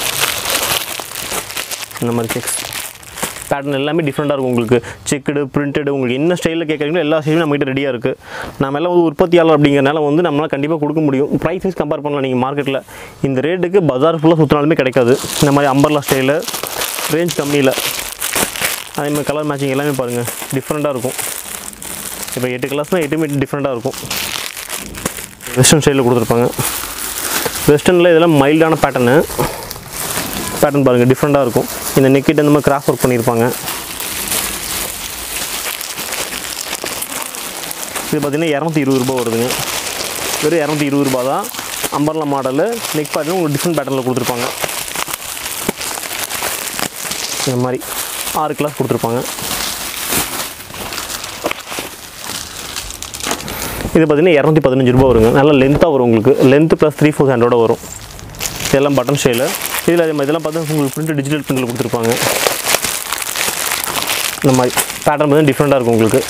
இந்த மாதிரி செக்ஸ் பேட்டர்ன் எல்லாமே டிஃப்ரெண்ட்டாக இருக்கும் உங்களுக்கு செக்குடு பிரிண்டடு உங்களுக்கு என்ன ஸ்டைலில் கேட்குறீங்களோ எல்லா ஸ்டைலும் நம்மகிட்ட ரெடியாக இருக்குது நம்ம எல்லாம் ஒரு உற்பத்தியாளர் அப்படிங்கிறனால வந்து நம்மளால் கண்டிப்பாக கொடுக்க முடியும் ப்ரைஸ் வைஸ் கம்பேர் பண்ணலாம் நீங்கள் மார்க்கெட்டில் இந்த ரேட்டுக்கு பஜார் ஃபுல்லாக சுற்றினாலுமே கிடைக்காது இந்த மாதிரி அம்பர்லா ஸ்டைலில் ரேஞ்ச் கம்மியில் அதே மாதிரி கலர் மேட்சிங் எல்லாமே பாருங்கள் டிஃப்ரெண்ட்டாக இருக்கும் இப்போ எட்டு கலர்ஸ்னால் எட்டுமே டிஃப்ரெண்ட்டாக இருக்கும் வெஸ்டர்ன் ஸ்டைலில் கொடுத்துருப்பாங்க வெஸ்டர்னில் இதெல்லாம் மைல்டான பேட்டர்னு பேட்டர்ன் பாருங்கள் டிஃப்ரெண்ட்டாக இருக்கும் இந்த நெக்கிட்ட இந்த மாதிரி கிராஃப்ட் ஒர்க் பண்ணியிருப்பாங்க இது பார்த்தீங்கன்னா இரநூத்தி இருபது ரூபா வருதுங்க வெறும் இரநூத்தி இருபது ரூபா தான் அம்பர்லா மாடலு நெக் பேட்டர்ன் உங்களுக்கு டிஃப்ரெண்ட் பேட்டர்னில் கொடுத்துருப்பாங்க இந்த மாதிரி ஆறு கிளாஸ் கொடுத்துருப்பாங்க இது பார்த்தீங்கன்னா இரநூத்தி பதினஞ்சு ரூபா வருங்க நல்ல லென்த்தாக வரும் உங்களுக்கு லென்த் ப்ளஸ் த்ரீ ஃபோர் ஹண்ட்ரடோட வரும் இதெல்லாம் பட்டன் ஸ்டைலு இதில் அதே மாதிரி இதெல்லாம் பார்த்தா உங்களுக்கு பிரிண்ட் டிஜிட்டல் பிரிண்டில் கொடுத்துருப்பாங்க இந்த மாதிரி பேட்டர்ன் பார்த்தீங்கன்னா டிஃப்ரெண்ட்டாக இருக்கும் உங்களுக்கு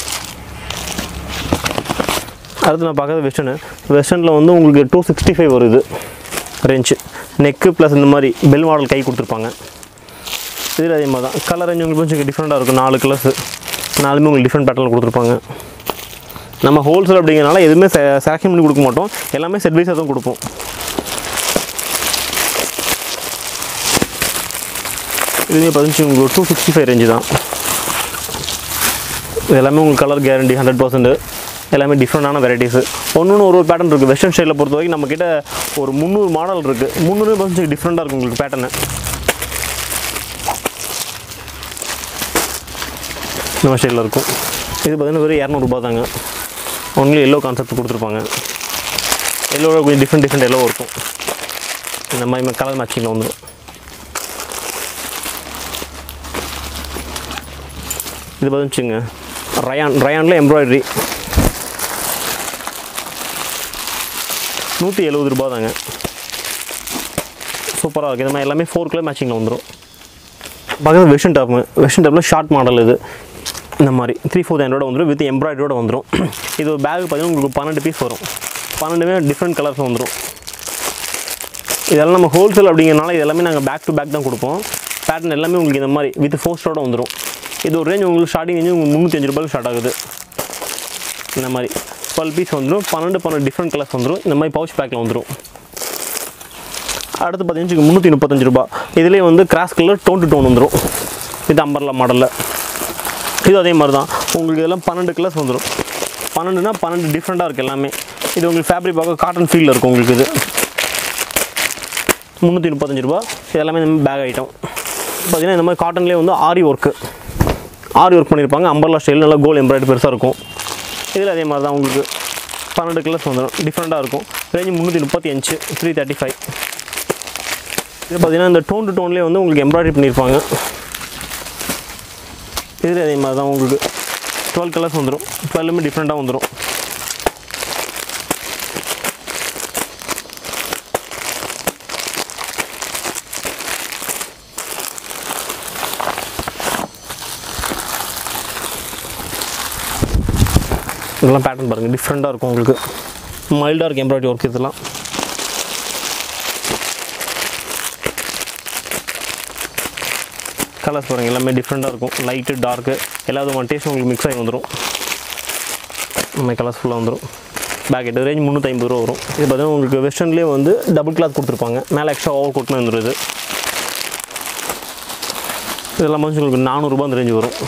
அடுத்து நான் பார்க்குறது வெஸ்டர்னு வெஸ்டர்னில் வந்து உங்களுக்கு டூ சிக்ஸ்டி ஃபைவ் வருது ரேஞ்சு நெக்கு ப்ளஸ் இந்த மாதிரி பெல் மாடல் கை கொடுத்துருப்பாங்க இதில் அதே மாதிரி தான் கலர் ரேஞ்ச் உங்களுக்கு கொஞ்சம் டிஃப்ரெண்ட்டாக இருக்கும் நாலு கலர்ஸு நாலுமே உங்களுக்கு டிஃப்ரெண்ட் பேட்டர்னில் கொடுத்துருப்பாங்க நம்ம ஹோல்சேல் அப்படிங்கிறனால எதுவுமே செலக்ஷன் பண்ணி கொடுக்க மாட்டோம் எல்லாமே செட் வைஸாக தான் கொடுப்போம் இதுவே பதினஞ்சு உங்களுக்கு டூ சிக்ஸ்டி ஃபைவ் ரேஞ்சு தான் இது எல்லாமே உங்களுக்கு கலர் கேரண்டி ஹண்ட்ரட் பர்சன்ட் எல்லாமே டிஃப்ரெண்டான வெரைட்டிஸு ஒன்று ஒன்று ஒரு ஒரு பேட்டர்ன் இருக்குது வெஸ்டர்ன் ஸ்டைலில் பொறுத்த வரைக்கும் நம்மக்கிட்ட ஒரு முந்நூறு மாடல் இருக்குது முந்நூறு பர்சன்ட் டிஃப்ரெண்ட்டாக இருக்கும் உங்களுக்கு பேட்டர்னு இந்த மாதிரி ஸ்டைலில் இருக்கும் இது பார்த்தீங்கன்னா வெறும் இரநூறுபா தாங்க ஒன்லி எல்லோ கான்செப்ட் கொடுத்துருப்பாங்க எல்லோட கொஞ்சம் டிஃப்ரெண்ட் டிஃப்ரெண்ட் எல்லோ இருக்கும் இந்த மாதிரி கலர் மேட்சிங்கில் வந்துடும் இது பார்த்துச்சுங்க ரயான் ரயானில் எம்ப்ராய்டரி நூற்றி எழுபது ரூபா தாங்க சூப்பராக இருக்குது இந்த மாதிரி எல்லாமே ஃபோர் கிலோ மேட்சிங்கில் வந்துடும் பக்கத்தில் வெஸ்டர்ன் டாப் வெஸ்டர்ன் டாப்பில் ஷார்ட் மாடல் இது இந்த மாதிரி த்ரீ ஃபோர் ஹண்ட்ரட் வந்துடும் வித் எம்ப்ராய்டரியோட வந்துடும் இது ஒரு பேக் பார்த்தீங்கன்னா உங்களுக்கு பன்னெண்டு பீஸ் வரும் பன்னெண்டுமே டிஃப்ரெண்ட் கலர்ஸ் வந்துடும் இதெல்லாம் நம்ம ஹோல்சேல் அப்படிங்கிறனால இது எல்லாமே நாங்கள் பேக் டு பேக் தான் கொடுப்போம் பேட்டர்ன் எல்லாமே உங்களுக்கு இந்த மாதிரி வித் ஃபோஸ்டோட வந்துடும் இது ஒரு ரேஞ்ச் உங்களுக்கு ஸ்டார்டிங் ரேஞ்சு உங்களுக்கு முந்நூற்றி அஞ்சு ரூபாய்க்கு ஸ்டார்ட் ஆகுது இந்த மாதிரி டுவெல் பீஸ் வந்துடும் பன்னெண்டு பன்னெண்டு டிஃப்ரெண்ட் கலர்ஸ் வந்துடும் இந்த மாதிரி பவுச் பேக்கில் வந்துடும் அடுத்து பார்த்தீங்கன்னா முந்நூற்றி முப்பத்தஞ்சு ரூபா இதுலேயே வந்து cross colour tone to tone வந்துடும் இது அம்பர்லா மாடலில் இது அதே மாதிரி தான் உங்களுக்கு இதெல்லாம் பன்னெண்டு கலர்ஸ் வந்துடும் பன்னெண்டுனா பன்னெண்டு டிஃப்ரெண்ட்டாக இருக்குது எல்லாமே இது உங்களுக்கு ஃபேப்ரிக் பார்க்க காட்டன் ஃபீல்டில் இருக்கும் உங்களுக்கு இது முந்நூற்றி முப்பத்தஞ்சு ரூபா இது எல்லாமே இந்த மாதிரி பேக் ஐட்டம் பார்த்தீங்கன்னா இந்த மாதிரி காட்டன்லேயே வந்து ஆரி ஒர்க்கு ஆரி ஒர்க் பண்ணியிருப்பாங்க அம்பர்லா ஸ்டைல் நல்லா கோல் எம்ப்ராய்டரி பெருசாக இருக்கும் இதில் அதே மாதிரி தான் உங்களுக்கு பன்னெண்டு கலர்ஸ் வந்துடும் டிஃப்ரெண்ட்டாக இருக்கும் ரேஞ்சு முந்நூற்றி முப்பத்தி அஞ்சு த்ரீ தேர்ட்டி ஃபைவ் இது பார்த்தீங்கன்னா இந்த டோன் டு டோன்லேயே வந்து உங்களுக்கு எம்ப்ராய்டரி பண்ணியிருப்பாங்க இதில் அதே மாதிரி தான் உங்களுக்கு டுவெல் கலர்ஸ் வந்துடும் டுவெல்லுமே டிஃப்ரெண்ட்டாக வந்துடும் இதெல்லாம் பேட்டர்ன் பாருங்கள் டிஃப்ரெண்ட்டாக இருக்கும் உங்களுக்கு மைல்டாக இருக்கும் எம்ப்ராய்டரி ஒர்க் இதெல்லாம் கலர்ஸ் பாருங்கள் எல்லாமே டிஃப்ரெண்ட்டாக இருக்கும் லைட்டு டார்க்கு எல்லா விதமான டேஸ்ட் உங்களுக்கு மிக்ஸ் ஆகி வந்துடும் இந்த கலர்ஸ் ஃபுல்லாக வந்துடும் பேக்கெட் ரேஞ்ச் முந்நூற்றி ஐம்பது ரூபா வரும் இது பார்த்தீங்கன்னா உங்களுக்கு வெஸ்டர்ன்லேயே வந்து டபுள் கிளாத் கொடுத்துருப்பாங்க மேலே எக்ஸ்ட்ரா ஓவர் கோட்மே வந்துடுது இதெல்லாம் வந்து உங்களுக்கு நானூறுரூபா அந்த ரேஞ்சு வரும்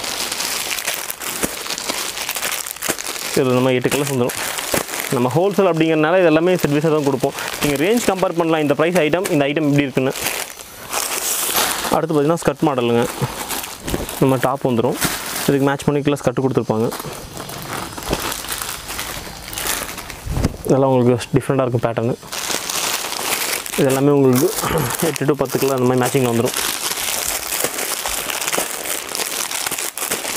இது நம்ம எட்டு கலர்ஸ் வந்துடும் நம்ம ஹோல்சேல் அப்படிங்கிறனால இது எல்லாமே சர்வீஸாக தான் கொடுப்போம் நீங்கள் ரேஞ்ச் கம்பேர் பண்ணலாம் இந்த ப்ரைஸ் ஐட்டம் இந்த ஐட்டம் எப்படி இருக்குன்னு அடுத்து பார்த்தீங்கன்னா ஸ்கர்ட் மாடலுங்க நம்ம டாப் வந்துடும் இதுக்கு மேட்ச் பண்ணி கீழே ஸ்கர்ட் கொடுத்துருப்பாங்க இதெல்லாம் உங்களுக்கு டிஃப்ரெண்ட்டாக இருக்கும் பேட்டர்னு இது எல்லாமே உங்களுக்கு எட்டு டு பத்து கிலோ அந்த மாதிரி மேட்சிங்கில் வந்துடும்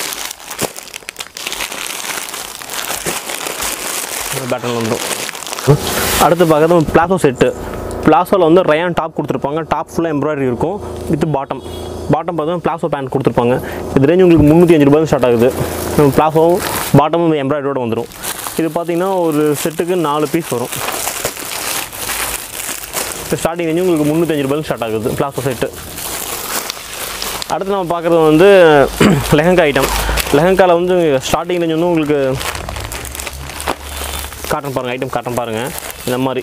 இந்த பேட்டர்னில் வந்துடும் அடுத்து பார்க்குறது பிளாசோ செட்டு பிளாசோவில் வந்து ரயான் டாப் கொடுத்துருப்பாங்க டாப் ஃபுல்லாக எம்ப்ராய்டரி இருக்கும் வித் பாட்டம் பாட்டம் பார்த்தா பிளாசோ பேண்ட் கொடுத்துருப்பாங்க இது ரேஞ்ச் உங்களுக்கு முந்நூற்றி அஞ்சு ரூபாய் ஸ்டார்ட் ஆகுது பிளாசோவும் பாட்டமும் எம்ப்ராய்டரியோட வந்துடும் இது பார்த்தீங்கன்னா ஒரு செட்டுக்கு நாலு பீஸ் வரும் ஸ்டார்டிங் ரேஞ்சு உங்களுக்கு முந்நூற்றஞ்சு ரூபாய்க்கு ஸ்டார்ட் ஆகுது பிளாசோ செட்டு அடுத்து நம்ம பார்க்குறது வந்து லெஹங்கா ஐட்டம் லெஹங்காவில் வந்து ஸ்டார்டிங் ரேஞ்ச் வந்து உங்களுக்கு காட்டன் பாருங்கள் ஐட்டம் காட்டன் பாருங்கள் இந்த மாதிரி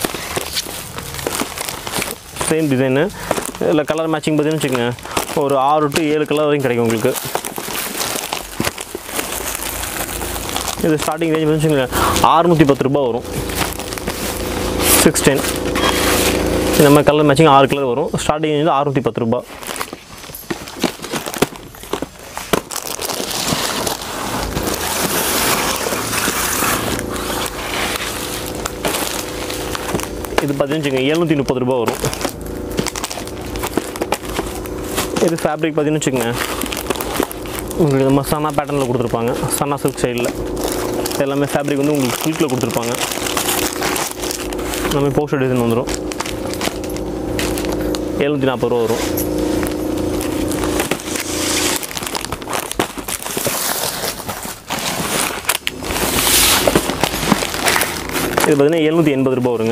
சேம் டிசைனு இல்லை கலர் மேட்சிங் பார்த்தீங்கன்னு வச்சுக்கோங்க ஒரு ஆறு டு ஏழு கலர் வரைக்கும் கிடைக்கும் உங்களுக்கு இது ஸ்டார்டிங் ரேஞ்ச் வந்து வச்சுக்கோங்க ஆறுநூற்றி பத்து ரூபா வரும் சிக்ஸ் டென் இந்த மாதிரி கலர் மேட்சிங் ஆறு கலர் வரும் ஸ்டார்டிங் வந்து அறுநூற்றி பத்து ரூபா இது பார்த்தீங்கன்னு எழுநூற்றி முப்பது ரூபா வரும் இது ஃபேப்ரிக் பார்த்தீங்கன்னு வச்சுக்கோங்க உங்களுக்கு இந்த மாதிரி சன்னா பேட்டர்னில் கொடுத்துருப்பாங்க சன்னா சில்க் சைடில் எல்லாமே ஃபேப்ரிக் வந்து உங்களுக்கு சில்கில் கொடுத்துருப்பாங்க நம்ம போஸ்டர் டிசைன் வந்துடும் எழுநூற்றி நாற்பது ரூபா வரும் இது பார்த்தீங்கன்னா எழுநூற்றி எண்பது ரூபா வருங்க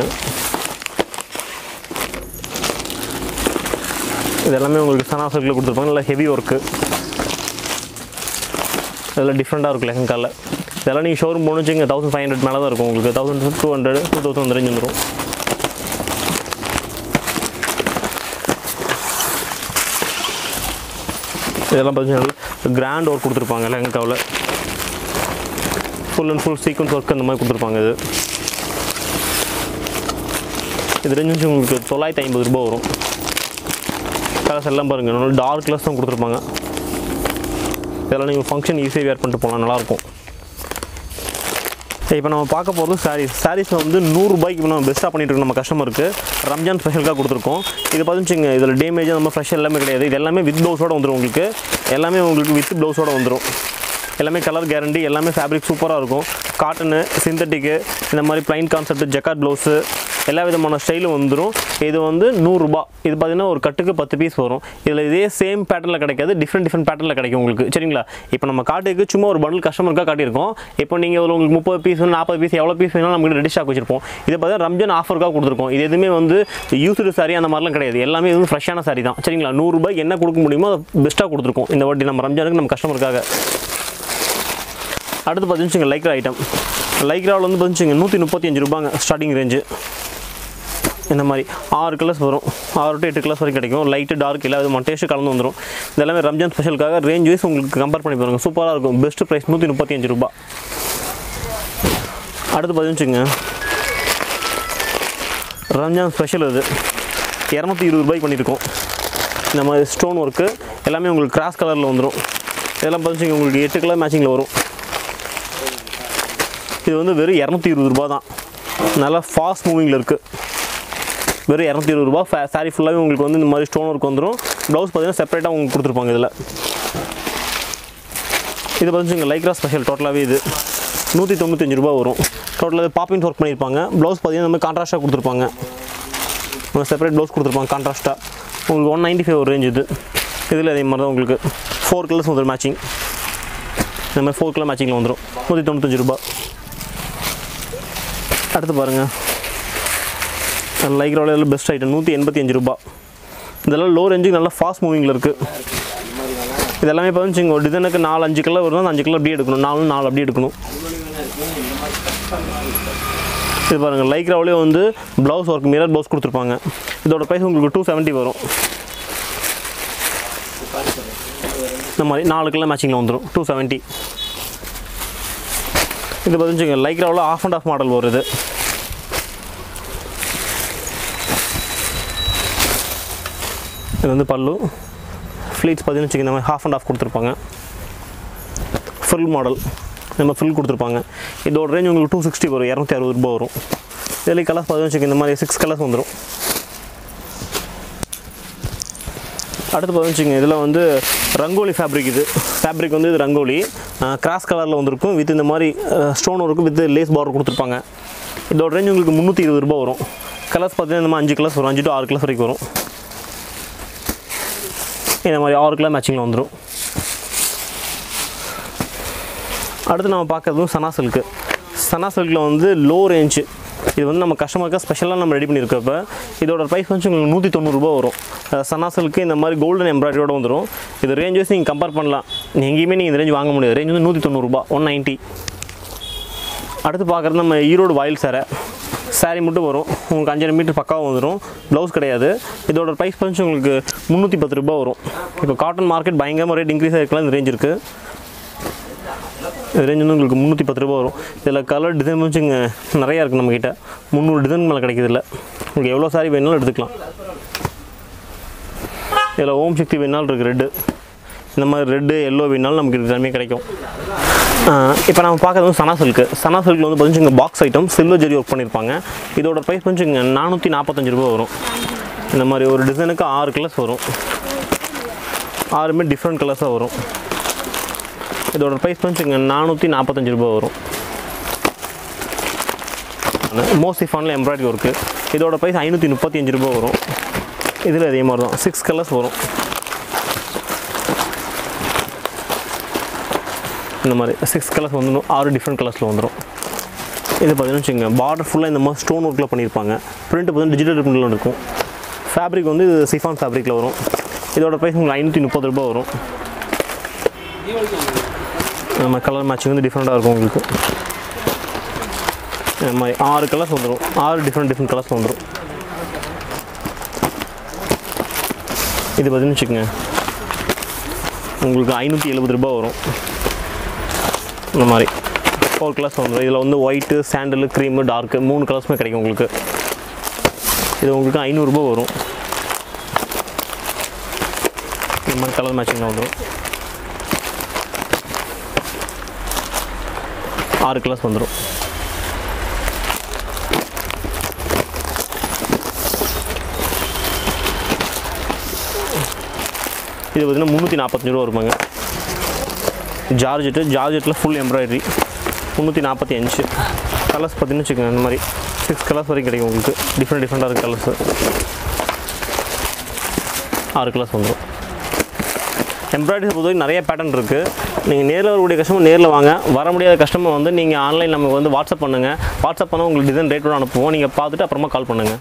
இது எல்லாமே உங்களுக்கு சனா சர்க்கில் கொடுத்துருப்பாங்க நல்லா ஹெவி ஒர்க்கு இதெல்லாம் டிஃப்ரெண்ட்டாக இருக்கும் லெஹங்காவில் இதெல்லாம் நீங்கள் ஷோரூம் போகணும் வச்சுங்க தௌசண்ட் ஃபைவ் ஹண்ட்ரட் மேலே தான் இருக்கும் உங்களுக்கு thousand two hundred two thousand range வந்துடும் இதெல்லாம் பார்த்தீங்கன்னா கிராண்ட் ஒர்க் கொடுத்துருப்பாங்க லெஹங்காவில் full and full sequins work அந்த மாதிரி கொடுத்துருப்பாங்க இது இது ரேஞ்ச் வந்து உங்களுக்கு தொள்ளாயிரத்தி ஐம்பது ரூபா வரும் கலர்ஸ் எல்லாம் பாருங்கள் நல்லா டார்க் கலர்ஸ் தான் கொடுத்துருப்பாங்க இதெல்லாம் நீங்கள் ஃபங்க்ஷன் ஈஸியாக வேர் பண்ணிட்டு போகலாம் நல்லாயிருக்கும் இப்போ நம்ம பார்க்க போகிறது சாரீஸ் சாரீஸில் வந்து நூறுரூபாய்க்கு இப்போ நம்ம பெஸ்ட்டாக பண்ணிட்டு இருக்கோம் நம்ம கஸ்டமருக்கு ரம்ஜான் ஸ்பெஷலுக்காக கொடுத்துருக்கோம் இது பார்த்துச்சுங்க இதில் டேமேஜ் நம்ம ஃப்ரெஷ் எல்லாமே கிடையாது இது எல்லாமே வித் ப்ளவுஸோட வந்துடும் உங்களுக்கு எல்லாமே உங்களுக்கு வித் ப்ளவுஸோட வந்துடும் எல்லாமே கலர் கேரண்டி எல்லாமே ஃபேப்ரிக் சூப்பராக இருக்கும் காட்டனு சிந்தட்டிக்கு இந்த மாதிரி ப்ளைன் கான்செப்ட் ஜக்காட் ப்ளவுஸு எல்லா விதமான ஸ்டைலும் வந்துடும் இது வந்து நூறுரூபா இது பார்த்தீங்கன்னா ஒரு கட்டுக்கு பத்து பீஸ் வரும் இதில் இதே சேம் பேட்டர்னில் கிடைக்காது டிஃப்ரெண்ட் டிஃப்ரெண்ட் பேட்டர்னில் கிடைக்கும் உங்களுக்கு சரிங்களா இப்போ நம்ம காட்டுக்கு சும்மா ஒரு பண்டில் கஸ்டமருக்காக காட்டியிருக்கோம் இப்போ நீங்கள் ஒரு உங்களுக்கு முப்பது பீஸ் நாற்பது பீஸ் எவ்வளோ பீஸ் வேணாலும் நம்ம ரெடி ஸ்டாக் வச்சிருப்போம் இது பார்த்தீங்கன்னா ரம்ஜான் ஆஃபருக்காக கொடுத்துருக்கோம் இது எதுவுமே வந்து யூஸ்டு சாரி அந்த மாதிரிலாம் கிடையாது எல்லாமே இது வந்து ஃப்ரெஷ்ஷான சாரி தான் சரிங்களா நூறுரூபாய்க்கு என்ன கொடுக்க முடியுமோ அதை பெஸ்ட்டாக கொடுத்துருக்கோம் இந்த வாட்டி நம்ம ரம்ஜானுக்கு நம்ம கஸ்டமருக்காக அடுத்து பார்த்துச்சுங்க லைக்ரா ஐட்டம் லைக்ராவில் வந்து பார்த்துச்சுங்க நூற்றி முப்பத்தி அஞ்சு ரூபாங்க ஸ்டார்டிங் ரேஞ்சு இந்த மாதிரி ஆறு கலர்ஸ் வரும் ஆறு டு எட்டு கலர்ஸ் வரைக்கும் கிடைக்கும் லைட்டு டார்க் எல்லா விதமான டேஸ்ட்டு கலந்து வந்துடும் இது எல்லாமே ரம்ஜான் ஸ்பெஷலுக்காக ரேஞ்ச் வைஸ் உங்களுக்கு கம்பேர் பண்ணி பாருங்கள் சூப்பராக இருக்கும் பெஸ்ட் ப்ரைஸ் நூற்றி முப்பத்தி அஞ்சு ரூபா அடுத்து பார்த்துச்சுங்க ரம்ஜான் ஸ்பெஷல் இது இரநூத்தி இருபது ரூபாய்க்கு பண்ணியிருக்கோம் இந்த மாதிரி ஸ்டோன் ஒர்க்கு எல்லாமே உங்களுக்கு கிராஸ் கலரில் வந்துடும் இதெல்லாம் பார்த்துச்சுங்க உங்களுக்கு எட்டு கலர் மேட்சிங்கில் வரும் இது வந்து வெறும் இரநூத்தி இருபது ரூபா தான் நல்லா ஃபாஸ்ட் மூவிங்கில் இருக்குது வெறும் இரநூத்தி இருபது ரூபா ஃபே சாரீ ஃபுல்லாகவே உங்களுக்கு வந்து இந்த மாதிரி ஸ்டோன் ஒர்க் வந்துடும் ப்ளவுஸ் பார்த்தீங்கன்னா செப்பரேட்டாக உங்களுக்கு கொடுத்துருப்பாங்க இதில் இது பார்த்துச்சுங்க லைக்ரா ஸ்பெஷல் டோட்டலாகவே இது நூற்றி தொண்ணூத்தஞ்சு ரூபா வரும் டோட்டலாக பாப்பின்ஸ் ஒர்க் பண்ணியிருப்பாங்க ப்ளவுஸ் பார்த்தீங்கன்னா இந்த மாதிரி கான்ட்ராஸ்ட்டாக கொடுத்துருப்பாங்க செப்பரேட் ப்ளவுஸ் கொடுத்துருப்பாங்க கான்ட்ராஸ்ட்டாக உங்களுக்கு ஒன் நைன்ட்டி ஃபைவ் ஒரு ரேஞ்ச் இது இதில் அதே மாதிரி தான் உங்களுக்கு ஃபோர் கலர்ஸ் வந்துடும் மேட்சிங் இந்த மாதிரி ஃபோர் கலர் மேட்சிங்கில் வந்துடும் நூற்றி தொண்ணூத்தஞ்சு ரூபா அடுத்து பாருங்கள் லைக்ரோவில் பெஸ்ட் ஐட்டம் நூற்றி எண்பத்தி அஞ்சு ரூபா இதெல்லாம் லோ ரேஞ்சுக்கு நல்லா ஃபாஸ்ட் மூவிங்கில் இருக்குது இதெல்லாமே இப்போ வந்து ஒரு டிசைனுக்கு நாலு அஞ்சு கலர் வரும் அந்த அஞ்சு கலர் அப்படியே எடுக்கணும் நாலு நாலு அப்படியே எடுக்கணும் இது பாருங்கள் லைக்ராவிலே வந்து ப்ளவுஸ் ஒர்க் மிரர் ப்ளவுஸ் கொடுத்துருப்பாங்க இதோட ப்ரைஸ் உங்களுக்கு டூ செவன்ட்டி வரும் இந்த மாதிரி நாலு கலர் மேட்சிங்கில் வந்துடும் டூ செவன்ட்டி இது பார்த்துச்சுங்க லைக்ராவில் ஆஃப் அண்ட் ஆஃப் மாடல் வருது இது வந்து பல்லு ஃப்ளீட்ஸ் பார்த்தீங்கன்னு வச்சுக்கோங்க இந்த மாதிரி ஹாஃப் அண்ட் ஆஃப் கொடுத்துருப்பாங்க ஃபுல் மாடல் நம்ம ஃபுல் கொடுத்துருப்பாங்க இதோட ரேஞ்ச் உங்களுக்கு டூ சிக்ஸ்டி வரும் இரநூத்தி அறுபது ரூபா வரும் இதில் கலர்ஸ் பார்த்தீங்கன்னு வச்சுக்கோங்க இந்த மாதிரி சிக்ஸ் கலர்ஸ் வந்துடும் அடுத்து பார்த்துச்சுங்க இதில் வந்து ரங்கோலி ஃபேப்ரிக் இது ஃபேப்ரிக் வந்து இது ரங்கோலி கிராஸ் கலரில் வந்திருக்கும் வித் இந்த மாதிரி ஸ்டோன் இருக்கும் வித் லேஸ் பார்டர் கொடுத்துருப்பாங்க இதோட ரேஞ்ச் உங்களுக்கு முந்நூற்றி இருபது ரூபா வரும் கலர்ஸ் பார்த்தீங்கன்னா இந்த மாதிரி அஞ்சு கலர்ஸ் வரும் அஞ்சு டு ஆறு கலர்ஸ் வரைக்கும் வரும் இந்த மாதிரி ஆறு கலர் மேட்சிங்கில் வந்துடும் அடுத்து நம்ம பார்க்குறதும் சனா சில்க்கு சனா சில்கில் வந்து லோ ரேஞ்சு இது வந்து நம்ம கஸ்டமருக்காக ஸ்பெஷலாக நம்ம ரெடி பண்ணியிருக்கப்ப இதோட ப்ரைஸ் வந்து உங்களுக்கு நூற்றி தொண்ணூறுரூபா வரும் அஹ் சனா சில்க்கு இந்த மாதிரி கோல்டன் எம்ப்ராய்டரியோட வந்துடும் இது ரேஞ்ச் வைஸ் நீங்கள் கம்பேர் பண்ணலாம் நீங்க எங்கேயுமே நீங்கள் இந்த ரேஞ்ச் வாங்க முடியாது ரேஞ்ச் வந்து நூற்றி தொண்ணூறுரூபா ஒன் நைன்ட்டி அடுத்து பார்க்குறது நம்ம ஈரோடு வாயில் சேரை saree மட்டும் வரும் உங்களுக்கு அஞ்சரை மீட்டர் பக்காவாக வந்துடும் ப்ளவுஸ் கிடையாது இதோட ப்ரைஸ் வந்து உங்களுக்கு முந்நூற்றி பத்து ரூபா வரும் இப்போ காட்டன் மார்க்கெட் பயங்கரமாக ரேட் இன்க்ரீஸ் ஆகிருக்கலாம் இந்த ரேஞ்ச் இருக்குது ரேஞ்ச் வந்து உங்களுக்கு முந்நூற்றி பத்து ரூபா வரும் இதில் கலர் டிசைன் வச்சுங்க நிறையா இருக்குது நம்மக்கிட்ட முந்நூறு டிசைன் மேலே கிடைக்குது இல்லை உங்களுக்கு எவ்வளோ சாரி வேணாலும் எடுத்துக்கலாம் இதில் ஓம் சக்தி வேணாலும் இருக்குது ரெட்டு இந்த மாதிரி ரெட்டு எல்லோ வேணாலும் நமக்கு இது எல்லாமே கிடைக்கும் இப்போ நம்ம பார்க்குறது வந்து சனா சில்க்கு சனா சில்கில் வந்து பார்த்தீங்கன்னா box item silver zari work பண்ணியிருப்பாங்க இதோட ப்ரைஸ் வந்துச்சுங்க நானூற்றி நாற்பத்தஞ்சு ரூபா வரும் இந்த மாதிரி ஒரு டிசைனுக்கு ஆறு கலர்ஸ் வரும் ஆறுமே டிஃப்ரெண்ட் கலர்ஸாக வரும் இதோட ப்ரைஸ் வந்துச்சுங்க நானூற்றி நாற்பத்தஞ்சு ரூபா வரும் மோசிஃபானில் எம்ப்ராய்டரி ஒர்க்கு இதோட ப்ரைஸ் ஐநூற்றி முப்பத்தி அஞ்சு ரூபா வரும் இதில் அதே மாதிரி தான் சிக்ஸ் கலர்ஸ் வரும் இந்த மாதிரி சிக்ஸ் கலர்ஸ் வந்துடும் ஆறு டிஃப்ரெண்ட் கலர்ஸில் வந்துடும் இது பார்த்தீங்கன்னா வச்சுங்க பார்டர் ஃபுல்லாக இந்த மாதிரி ஸ்டோன் ஒர்க்கில் பண்ணியிருப்பாங்க பிரிண்ட் பார்த்தீங்கன்னா டிஜிட்டல் பிரிண்டில் இருக்கும் ஃபேப்ரிக் வந்து இது சிஃபான் ஃபேப்ரிக்கில் வரும் இதோட ப்ரைஸ் உங்களுக்கு ஐநூற்றி முப்பது ரூபா வரும் நம்ம கலர் மேட்சிங் வந்து டிஃப்ரெண்ட்டாக இருக்கும் உங்களுக்கு இந்த மாதிரி ஆறு கலர்ஸ் வந்துடும் ஆறு டிஃப்ரெண்ட் டிஃப்ரெண்ட் கலர்ஸ் வந்துடும் இது பார்த்தீங்கன்னு வச்சுக்கோங்க உங்களுக்கு ஐநூற்றி எழுபது ரூபா வரும் இந்த மாதிரி ஃபோர் கலர்ஸ் வந்துடும் இதில் வந்து ஒயிட்டு சாண்டலு க்ரீமு டார்க்கு மூணு கலர்ஸுமே கிடைக்கும் உங்களுக்கு இது உங்களுக்கு ஐநூறுரூபா வரும் இந்த மாதிரி கலர் மேட்சிங்கில் வந்துடும் ஆறு கலர்ஸ் வந்துடும் இது பார்த்தீங்கன்னா முந்நூற்றி நாற்பத்தஞ்சு ரூபா வருமாங்க ஜார்ஜெட்டு ஜார்ஜெட்டில் ஃபுல் எம்ப்ராய்டரி முந்நூற்றி நாற்பத்தி அஞ்சு கலர்ஸ் பார்த்தீங்கன்னு வச்சுக்கோங்க இந்த மாதிரி சிக்ஸ் கலர்ஸ் வரைக்கும் கிடைக்கும் உங்களுக்கு டிஃப்ரெண்ட் டிஃப்ரெண்ட்டாக இருக்குது கலர்ஸு ஆறு கலர்ஸ் வந்துடும் எம்ப்ராய்டரி பொறுத்தவரைக்கும் நிறைய பேட்டர்ன் இருக்குது நீங்கள் நேரில் வரக்கூடிய கஸ்டமர் நேரில் வாங்க வர முடியாத கஸ்டமர் வந்து நீங்கள் ஆன்லைன் நமக்கு வந்து வாட்ஸ்அப் பண்ணுங்கள் வாட்ஸ்அப் பண்ணால் உங்களுக்கு டிசைன் ரேட்டோட அனுப்புவோம் நீங்கள் பார்த்துட்டு அப்புறமா கால் பண்ணுங்கள்